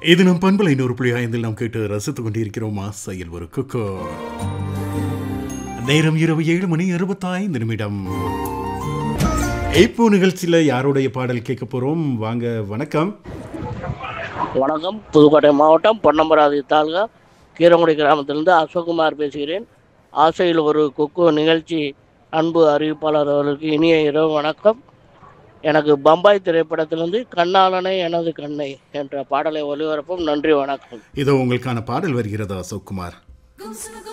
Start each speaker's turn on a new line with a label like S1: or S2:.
S1: இது நம் பண்பலை நூறு புள்ளி ஐந்தில் நாம் கேட்டு ரசித்துக் கொண்டிருக்கிறோம் ஆசையில் ஒரு குக்கோ நேரம் இரவு ஏழு மணி இருபத்தைந்து நிமிடம் இப்போ நிகழ்ச்சியில் யாருடைய பாடல் கேட்க போறோம் வாங்க வணக்கம்
S2: வணக்கம் புதுக்கோட்டை மாவட்டம் பொன்னம்பராதி தாலுகா கீரங்குடி கிராமத்திலிருந்து அசோக்குமார் பேசுகிறேன் ஆசையில் ஒரு கொக்கோ நிகழ்ச்சி அன்பு அறிவிப்பாளர் அவர்களுக்கு இனிய இரவு வணக்கம் எனக்கு பம்பாய் திரைப்படத்திலிருந்து கண்ணாளனை எனது கண்ணை என்ற பாடலை ஒளிபரப்பும் நன்றி வணக்கம்
S1: இதோ உங்களுக்கான பாடல் வருகிறது அசோக் குமார்